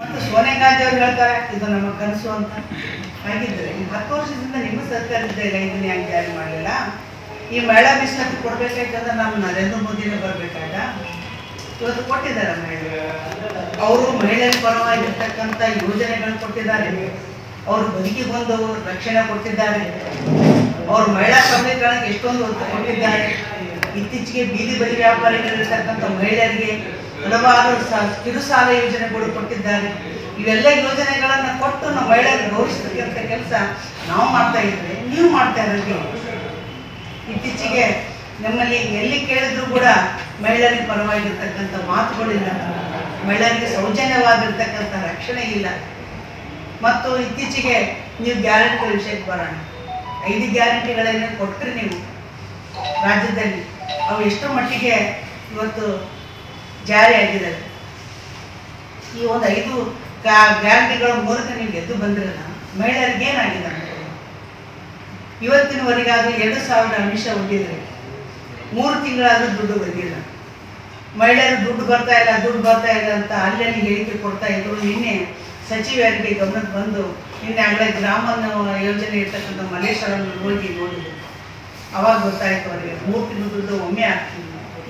ಮತ್ತು ಸೋನಿಯಾ ಗಾಂಧಿ ಅವರು ಹೇಳ್ತಾರೆ ಇದು ನಮ್ಮ ಕನಸು ಅಂತ ಹಾಗಿದ್ರೆ ಈ ಹತ್ತು ವರ್ಷದಿಂದ ನಿಮ್ಮ ಸರ್ಕಾರದಿಂದ ಇದನ್ನ ಯಾಕೆ ಜಾರಿ ಮಾಡಲಿಲ್ಲ ಈ ಮಹಿಳಾ ಮೀಸಲಾತಿ ಕೊಡ್ಬೇಕಾಯ್ತಂದ್ರೆ ನಮ್ಮ ನರೇಂದ್ರ ಮೋದಿನೇ ಬರ್ಬೇಕಾಗ ಇವತ್ತು ಕೊಟ್ಟಿದ್ದಾರೆ ಮಹಿಳೆ ಅವರು ಮಹಿಳೆಯರ ಪರವಾಗಿರ್ತಕ್ಕಂಥ ಯೋಜನೆಗಳು ಕೊಟ್ಟಿದ್ದಾರೆ ಅವರು ಬದುಕಿ ಬಂದು ರಕ್ಷಣೆ ಕೊಟ್ಟಿದ್ದಾರೆ ಅವರು ಮಹಿಳಾ ಸಬಲೀಕರಣಕ್ಕೆ ಎಷ್ಟೊಂದು ಒತ್ತು ಕೊಟ್ಟಿದ್ದಾರೆ ಇತ್ತೀಚೆಗೆ ಬೀದಿ ಬದಿ ವ್ಯಾಪಾರಿಗಳಿರ್ತಕ್ಕಂಥ ಮಹಿಳೆಯರಿಗೆ ಹಲವಾರು ಸ- ಕಿರು ಸಾಲ ಯೋಜನೆಗಳು ಕೊಟ್ಟಿದ್ದಾರೆ ಇವೆಲ್ಲ ಯೋಜನೆಗಳನ್ನ ಕೊಟ್ಟು ನಮ್ಮ ಮಹಿಳೆಯರಿಗೆ ಗೌರವಿಸ್ತಕ್ಕಂಥ ಕೆಲಸ ನಾವು ಮಾಡ್ತಾ ಇದ್ರೆ ನೀವು ಮಾಡ್ತಾ ಇರೋದು ಇತ್ತೀಚೆಗೆ ನಮ್ಮಲ್ಲಿ ಎಲ್ಲಿ ಕೇಳಿದ್ರು ಕೂಡ ಮಹಿಳೆಯರಿಗೆ ಪರವಾಗಿರ್ತಕ್ಕಂಥ ಮಾತುಗಳಿಲ್ಲ ಮಹಿಳೆಯರಿಗೆ ಸೌಜನ್ಯವಾಗಿರ್ತಕ್ಕಂಥ ರಕ್ಷಣೆ ಇಲ್ಲ ಮತ್ತು ಇತ್ತೀಚೆಗೆ ನೀವು ಗ್ಯಾರಂಟಿ ವಿಷಯಕ್ಕೆ ಬರೋಣ ಐದು ಗ್ಯಾರಂಟಿಗಳನ್ನ ಕೊಟ್ರಿ ನೀವು ರಾಜ್ಯದಲ್ಲಿ ಅವು ಎಷ್ಟು ಮಟ್ಟಿಗೆ ಇವತ್ತು ಜಾರಿಯಾಗಿದ್ದಾವೆ ಈ ಒಂದು ಐದು ಗ್ಯಾರಂಟಿಗಳ ಮೂಲಕ ನೀವು ಗೆದ್ದು ಬಂದಿರಲ್ಲ ಮಹಿಳೆಯರಿಗೆ ಏನಾಗಿದೆ ಅಂತ ಇವತ್ತಿನವರೆಗಾದ್ರೂ ಎರಡು ಸಾವಿರ ಅಂಶ ಹೊಂದಿದ್ರೆ ಮೂರು ತಿಂಗಳಾದ್ರೂ ದುಡ್ಡು ಬಂದಿಲ್ಲ ಮಹಿಳೆಯರು ದುಡ್ಡು ಬರ್ತಾ ಇಲ್ಲ ದುಡ್ಡು ಬರ್ತಾ ಇಲ್ಲ ಅಂತ ಅಲ್ಲಲ್ಲಿ ಹೇಳಿಕೆ ಕೊಡ್ತಾ ಇದ್ರು ನಿನ್ನೆ ಸಚಿವರಿಗೆ ಗಮನಕ್ಕೆ ಬಂದು ನಿನ್ನೆ ಆಗಲೇ ಗ್ರಾಮನ ಯೋಜನೆ ಇರ್ತಕ್ಕಂಥ ಮಲ್ಲೇಶ್ವರನ್ನು ಹೋಗಿ ನೋಡಿದ್ರು ಅವಾಗ ಗೊತ್ತಾಯ್ತು ಅವರಿಗೆ ಮೂರು ತಿಂಗಳು ದುಡ್ಡು ಒಮ್ಮೆ ಹಾಕ್ತೀವಿ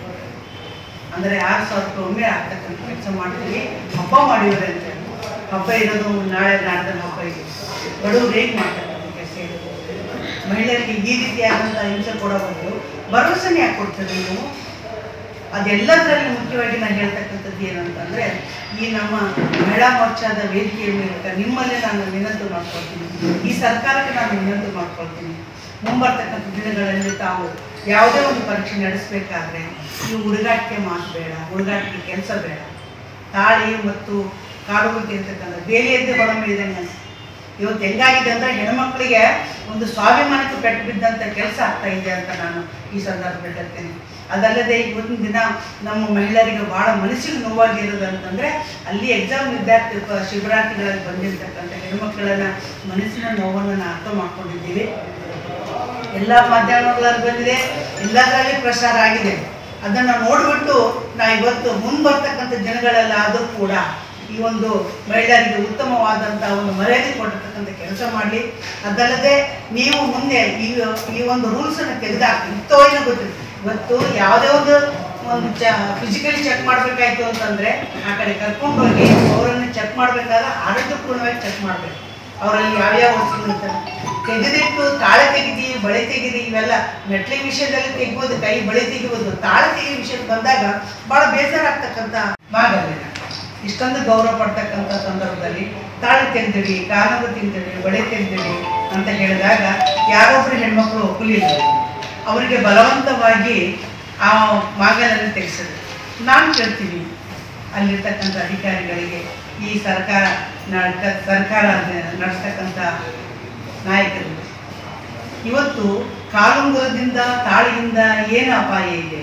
ಅಂದರೆ ಆರು ಸಾವಿರ ರೂಪಾಯಿ ಒಮ್ಮೆ ಆಗ್ತಕ್ಕಂಥ ಕೆಲಸ ಮಾಡ್ತೀವಿ ಹಬ್ಬ ಮಾಡಿವ್ರೆ ಅಂತ ಹಬ್ಬ ಇರೋದು ನಾಳೆ ನಾಡ್ದಲ್ಲಿ ಹಬ್ಬ ಇದೆ ಬಡವರು ಹೇಗೆ ಮಾಡ್ತಕ್ಕಂಥ ಕೆಲಸ ಇದೆ ಮಹಿಳೆಯರಿಗೆ ಈ ರೀತಿಯಾದಂಥ ಹಿಂಸೆ ಕೊಡೋ ಬದಲು ಭರವಸೆನೇ ಯಾಕೆ ಕೊಡ್ತೀರಿ ನೀವು ಅದೆಲ್ಲದರಲ್ಲಿ ಮುಖ್ಯವಾಗಿ ನಾನು ಹೇಳ್ತಕ್ಕಂಥದ್ದು ಏನಂತಂದರೆ ಈ ನಮ್ಮ ಮಹಿಳಾ ಮೋರ್ಚಾದ ವೇದಿಕೆಯ ಮೂಲಕ ನಿಮ್ಮಲ್ಲೇ ನಾನು ವಿನಂತಿ ಮಾಡ್ಕೊಳ್ತೀನಿ ಈ ಸರ್ಕಾರಕ್ಕೆ ನಾನು ವಿನಂತಿ ಮಾಡ್ಕೊಳ್ತೀನಿ ಮುಂಬರ್ತಕ್ಕಂಥ ದಿನಗಳಲ್ಲಿ ತಾವು ಯಾವುದೇ ಒಂದು ಪರೀಕ್ಷೆ ನಡೆಸಬೇಕಾದ್ರೆ ಈ ಹುಡುಗಾಟಿಕೆ ಮಾತು ಬೇಡ ಹುಡುಗಾಟಿಕೆ ಕೆಲಸ ಬೇಡ ತಾಳಿ ಮತ್ತು ಕಾಡುಗಳಿಗೆ ಇರ್ತಕ್ಕಂಥ ಬೇಲಿಯದ್ದೇ ಹೊರ ಇದ್ದಂಗೆ ಇವತ್ತು ಹೆಂಗಾಗಿದೆ ಅಂದ್ರೆ ಹೆಣ್ಮಕ್ಳಿಗೆ ಒಂದು ಸ್ವಾಭಿಮಾನಕ್ಕೆ ಪೆಟ್ಟು ಬಿದ್ದಂಥ ಕೆಲಸ ಆಗ್ತಾ ಇದೆ ಅಂತ ನಾನು ಈ ಸಂದರ್ಭದಲ್ಲಿ ಹೇಳ್ತೇನೆ ಅದಲ್ಲದೆ ಇವತ್ತಿನ ದಿನ ನಮ್ಮ ಮಹಿಳೆಯರಿಗೆ ಬಹಳ ಮನಸ್ಸಿಗೆ ನೋವಾಗಿರೋದು ಅಂತಂದ್ರೆ ಅಲ್ಲಿ ಎಕ್ಸಾಮ್ ವಿದ್ಯಾರ್ಥಿ ಪ- ಶಿಬಿರಾರ್ಥಿಗಳಲ್ಲಿ ಬಂದಿರತಕ್ಕಂಥ ಹೆಣ್ಮಕ್ಳನ್ನ ಮನಸ್ಸಿನ ನೋವನ್ನು ನಾವು ಅರ್ಥ ಮಾಡ್ಕೊಂಡಿದ್ದೀವಿ ಎಲ್ಲ ಮಾಧ್ಯಮಗಳಲ್ಲಿ ಬಂದಿದೆ ಎಲ್ಲದರಲ್ಲಿ ಪ್ರಸಾರ ಆಗಿದೆ ಅದನ್ನ ನೋಡಿಬಿಟ್ಟು ನಾ ಇವತ್ತು ಮುಂಬರ್ತಕ್ಕಂಥ ದಿನಗಳಲ್ಲಾದರೂ ಕೂಡ ಈ ಒಂದು ಮಹಿಳೆಯರಿಗೆ ಉತ್ತಮವಾದಂತಹ ಒಂದು ಮರ್ಯಾದೆ ಕೊಟ್ಟಿರ್ತಕ್ಕಂಥ ಕೆಲಸ ಮಾಡಲಿ ಅದಲ್ಲದೆ ನೀವು ಮುಂದೆ ಈ ಈ ಒಂದು ರೂಲ್ಸ್ ಅನ್ನು ತೆಗೆದಾಕಿ ಇತ್ತೋ ಏನೋ ಗೊತ್ತಿಲ್ಲ ಇವತ್ತು ಯಾವುದೇ ಒಂದು ಒಂದು ಚ ಫಿಸಿಕಲಿ ಚೆಕ್ ಮಾಡಬೇಕಾಯ್ತು ಅಂತಂದ್ರೆ ಆ ಕಡೆ ಕರ್ಕೊಂಡು ಹೋಗಿ ಅವರನ್ನು ಚೆಕ್ ಮಾಡಬೇಕಾದ್ರೆ ಆರೋಗ್ಯಪೂರ್ಣವಾಗಿ ಚೆಕ್ ಮಾಡಬೇಕು ಅವರಲ್ಲಿ ಯಾವ್ಯಾವ ವಸ್ತುಗಳು ಇರ್ತವೆ ತೆಗೆದಿಟ್ಟು ತಾಳೆ ತೆಗಿದಿ ಬಳೆ ತೆಗಿದಿ ಇವೆಲ್ಲ ಮೆಟ್ಲಿ ವಿಷಯದಲ್ಲಿ ತೆಗಿಬೋದು ಕೈ ಬಳೆ ತೆಗಿಬೋದು ತಾಳೆ ತೆಗಿಯೋ ವಿಷಯಕ್ಕೆ ಬಂದಾಗ ಬಹಳ ಬೇಸರ ಆಗ್ತಕ್ಕಂಥ ಮಾಗಲ್ಲ ಇಷ್ಟೊಂದು ಗೌರವ ಪಡ್ತಕ್ಕಂಥ ಸಂದರ್ಭದಲ್ಲಿ ತಾಳೆ ತೆಗೆದಿಡಿ ಕಾನೂನು ತೆಗೆದಿಡಿ ಬಳೆ ತೆಗೆದಿಡಿ ಅಂತ ಹೇಳಿದಾಗ ಯಾರೊಬ್ರು ಹೆಣ್ಮಕ್ಳು ಒಪ್ಪಲಿಲ್ಲ ಅವರಿಗೆ ಬಲವಂತವಾಗಿ ಆ ಮಾಗಲನ್ನು ತೆಗೆಸಿದ್ರು ನಾನು ಕೇಳ್ತೀನಿ ಅಲ್ಲಿರ್ತಕ್ಕಂಥ ಅಧಿಕಾರಿಗಳಿಗೆ ಈ ಸರ್ಕಾರ ನಡ್ಕ ಸರ್ಕಾರ ನಡೆಸ್ತಕ್ಕಂಥ ನಾಯಕರು ಇವತ್ತು ಕಾಲುಂಗುರದಿಂದ ತಾಳಿಯಿಂದ ಏನು ಅಪಾಯ ಇದೆ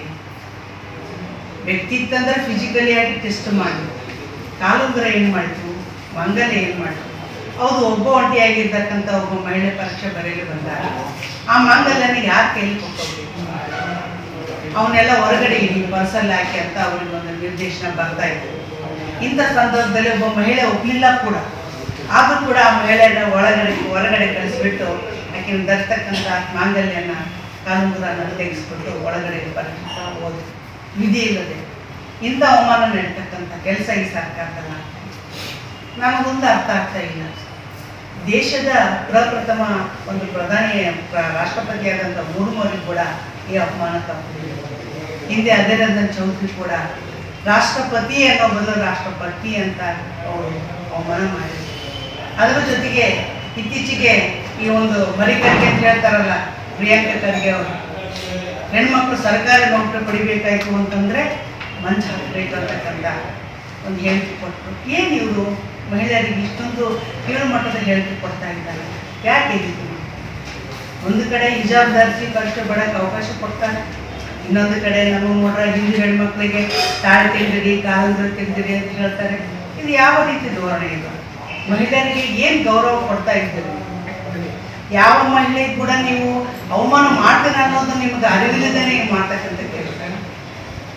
ವ್ಯಕ್ತಿ ಇತ್ತಂದ್ರೆ ಫಿಸಿಕಲಿ ಆಗಿ ಟೆಸ್ಟ್ ಮಾಡಿ ಕಾಲುಂಗುರ ಏನು ಮಾಡಿತು ಮಂಗಲ ಏನು ಮಾಡಿತು ಹೌದು ಒಬ್ಬ ಒಂಟಿಯಾಗಿರ್ತಕ್ಕಂಥ ಒಬ್ಬ ಮಹಿಳೆ ಪರೀಕ್ಷೆ ಬರೆಯಲು ಬಂದಾಗ ಆ ಮಂಗಲನ ಯಾರ ಕೈಲಿ ಕೊಟ್ಟೋಗ್ಬೇಕು ಅವನ್ನೆಲ್ಲ ಹೊರಗಡೆ ಇಡಿ ಪರ್ಸಲ್ಲಿ ಹಾಕಿ ಅಂತ ಅವ್ರಿಗೆ ಒಂದು ನಿರ್ದೇಶನ ಬರ್ತಾ ಇತ್ತು ಇಂಥ ಸಂದರ್ಭದಲ್ಲಿ ಒಬ್ಬ ಮಹಿಳೆ ಒಪ್ಪಲಿಲ್ಲ ಕೂಡ ಆದರೂ ಕೂಡ ಆ ಮಹಿಳೆಯನ್ನ ಒಳಗಡೆ ಹೊರಗಡೆ ಕಳಿಸ್ಬಿಟ್ಟು ಆಕೆ ಧರಿಸ್ತಕ್ಕಂಥ ಮಾಂಗಲ್ಯನ ಕಾಲುಂಗುರನ ತೆಗೆಸ್ಬಿಟ್ಟು ಒಳಗಡೆ ಪರೀಕ್ಷೆ ಹೋದ್ರು ವಿಧಿ ಇಲ್ಲದೆ ಇಂಥ ಅವಮಾನ ನಡೀತಕ್ಕಂಥ ಕೆಲಸ ಈ ಸರ್ಕಾರದಲ್ಲ ನಮಗೊಂದು ಅರ್ಥ ಆಗ್ತಾ ಇಲ್ಲ ದೇಶದ ಪ್ರಪ್ರಥಮ ಒಂದು ಪ್ರಧಾನಿ ಪ್ರ- ರಾಷ್ಟ್ರಪತಿಯಾದಂಥ ಮುರ್ಮುರಿಗೆ ಕೂಡ ಈ ಅಪಮಾನ ತಪ್ಪಿದೆ ಹಿಂದೆ ಅಧೀರಂಜನ್ ಚೌಧರಿ ಕೂಡ ರಾಷ್ಟ್ರಪತಿ ಅನ್ನೋ ಬದಲು ರಾಷ್ಟ್ರಪತಿ ಅಂತ ಅವರು ಅವಮಾನ ಮಾಡಿದ್ರು ಅದರ ಜೊತೆಗೆ ಇತ್ತೀಚೆಗೆ ಈ ಒಂದು ಮರಿಕರ್ಗೆ ಅಂತ ಹೇಳ್ತಾರಲ್ಲ ಪ್ರಿಯಾಂಕ ಖರ್ಗೆ ಅವರು ಹೆಣ್ಮಕ್ಳು ಸರ್ಕಾರಿ ನೌಕರಿ ಪಡಿಬೇಕಾಯ್ತು ಅಂತಂದ್ರೆ ಮಂಚ ಹಾಕಬೇಕು ಅಂತಕ್ಕಂಥ ಒಂದು ಹೇಳಿಕೆ ಕೊಟ್ಟರು ಏನು ಇವರು ಮಹಿಳೆಯರಿಗೆ ಇಷ್ಟೊಂದು ಕೀಳು ಮಟ್ಟದ ಹೇಳಿಕೆ ಕೊಡ್ತಾ ಇದ್ದಾರೆ ಯಾಕೆ ಇದು ಒಂದು ಕಡೆ ಹಿಜಾಬ್ ಧರಿಸಿ ಪರೀಕ್ಷೆ ಬಡಕ್ಕೆ ಅವಕಾಶ ಕೊಡ್ತಾರೆ ಇನ್ನೊಂದು ಕಡೆ ನಮ್ಮ ನೋಡ್ರ ಹಿಂದೂ ಹೆಣ್ಮಕ್ಳಿಗೆ ತಾಳಿ ತೆಗೆದಿರಿ ಕಾಲಂದ್ರ ತೆಗೆದಿರಿ ಅಂತ ಹೇಳ್ತಾರೆ ಇದು ಯಾವ ರೀತಿ ಧೋರಣೆ ಇದು ಮಹಿಳೆಯರಿಗೆ ಏನು ಗೌರವ ಕೊಡ್ತಾ ಇದ್ದೀರಿ ಯಾವ ಮಹಿಳೆ ಕೂಡ ನೀವು ಅವಮಾನ ಮಾಡ್ತೀರ ಅನ್ನೋದು ನಿಮ್ಗೆ ಅರಿವಿಲ್ಲದೇನೆ ಮಾಡ್ತಕ್ಕಂಥ ಕೆಲಸ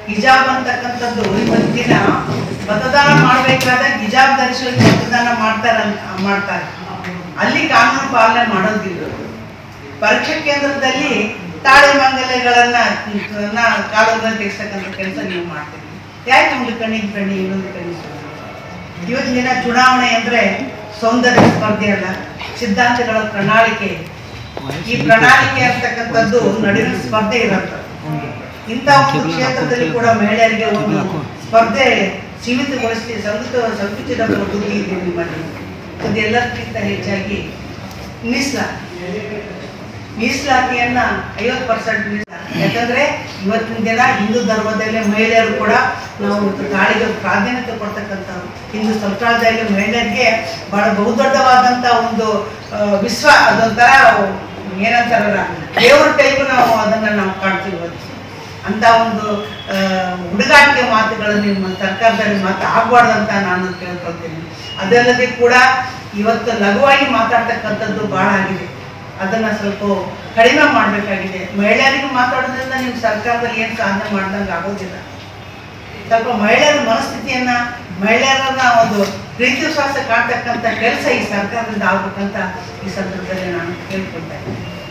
ಹಿಜಾಬ್ ಅಂತಕ್ಕಂಥದ್ದು ಇವತ್ತಿನ ದಿನ ಮತದಾನ ಮಾಡಬೇಕಾದಾಗ ಹಿಜಾಬ್ ಧರಿಸಲಿಕ್ಕೆ ಮತದಾನ ಮಾಡ್ತಾರ ಮಾಡ್ತಾರೆ ಅಲ್ಲಿ ಕಾನೂನು ಪಾಲನೆ ಮಾಡೋದಿಲ್ಲ ಪರೀಕ್ಷಾ ಕೇಂದ್ರದಲ್ಲಿ ತಾಳೆ ಮಂಗಲ್ಯಗಳನ್ನ ನ ಕಾಲುಗಳನ್ನ ತೆಗೆಸ್ತಕ್ಕಂಥ ಕೆಲಸ ನೀವು ಮಾಡ್ತೀರಿ ಯಾಕೆ ಒಂದು ಕಣ್ಣಿಗೆ ಕಣ್ಣಿ ಇನ್ನೊಂದು ಕಣ್ಣಿಗೆ ಕಣ್ಣು? ಇವತ್ತಿನ ದಿನ ಚುನಾವಣೆ ಅಂದ್ರೆ ಸೌಂದರ್ಯ ಸ್ಪರ್ಧೆ ಅಲ್ಲ ಸಿದ್ಧಾಂತಗಳ ಪ್ರಣಾಳಿಕೆ ಈ ಪ್ರಣಾಳಿಕೆ ಅಂತಕ್ಕಂಥದ್ದು ನಡುವಿನ ಸ್ಪರ್ಧೆ ಇರುತ್ತೆ ಇಂಥ ಒಂದು ಕ್ಷೇತ್ರದಲ್ಲಿ ಕೂಡ ಮಹಿಳೆಯರಿಗೆ ಒಂದು ಸ್ಪರ್ಧೆ ಸೀಮಿತಗೊಳಿಸಿ ಸಂಕುಚಿತ ಸಂಕುಚಿತ ಬುದ್ಧಿ ಇದೆ ನಿಮ್ಮಲ್ಲಿ ಅದೆಲ್ಲಕ್ಕಿಂತ ಹೆಚ್ಚಾಗಿ ಮೀಸಲಾತಿ ಮೀಸಲಾತಿಯನ್ನ ಐವತ್ತು ಪರ್ಸೆಂಟ್ ಯಾಕಂದ್ರೆ ಇವತ್ತಿನ ದಿನ ಹಿಂದೂ ಧರ್ಮದಲ್ಲಿ ಮಹಿಳೆಯರು ಕೂಡ ನಾವು ತಾಳಿಗೆ ಪ್ರಾಧಾನ್ಯತೆ ಕೊಡ್ತಕ್ಕಂಥವ್ರು ಹಿಂದೂ ಸಂಪ್ರದಾಯದಲ್ಲಿ ಮಹಿಳೆಯರಿಗೆ ಬಹಳ ಬಹುದೊಡ್ಡವಾದಂಥ ಒಂದು ಆ, ವಿಶ್ವ ಅದೊಂಥರ ಏನಂತಾರಲ್ಲ ದೇವ್ರ ಟೈಪ್ ನಾವು ಅದನ್ನ ನಾವು ಕಾಣ್ತೀವಿ ಇವತ್ತು ಅಂತ ಒಂದು ಆ, ಹುಡುಗಾಟಿಕೆ ಮಾತುಗಳನ್ನು ನಿಮ್ಮ ಸರ್ಕಾರದಲ್ಲಿ ಮಾತು ಆಗ್ಬಾರ್ದಂತ ನಾನು ಕೇಳ್ಕೊಳ್ತೀನಿ ಅದಲ್ಲದೆ ಕೂಡ ಇವತ್ತು ಲಘುವಾಗಿ ಮಾತಾಡ್ತಕ್ಕಂಥದ್ದು ಬಹಳ ಆಗಿದೆ ಅದನ್ನ ಸ್ವಲ್ಪ ಕಡಿಮೆ ಮಾಡಬೇಕಾಗಿದೆ ಮಹಿಳೆಯರಿಗೆ ಮಾತಾಡೋದ್ರಿಂದ ನೀವು ಸರ್ಕಾರದಲ್ಲಿ ಏನು ಸಾಧನೆ ಮಾಡ್ದಂಗೆ ಆಗೋದಿಲ್ಲ ಸ್ವಲ್ಪ ಮಹಿಳೆಯರ ಮನಸ್ಥಿತಿಯನ್ನ ಮಹಿಳೆಯರನ್ನ ಒಂದು ಪ್ರೀತಿ ವಿಶ್ವಾಸ ಕಾಣ್ತಕ್ಕಂಥ ಕೆಲಸ ಈ ಸರ್ಕಾರದಿಂದ ಆಗ್ಬೇಕಂತ ಈ ಸಂದರ್ಭದಲ್ಲಿ ನಾನು ಕೇಳ್ಕೊಳ್ತಾ ಇದ್ದೀನಿ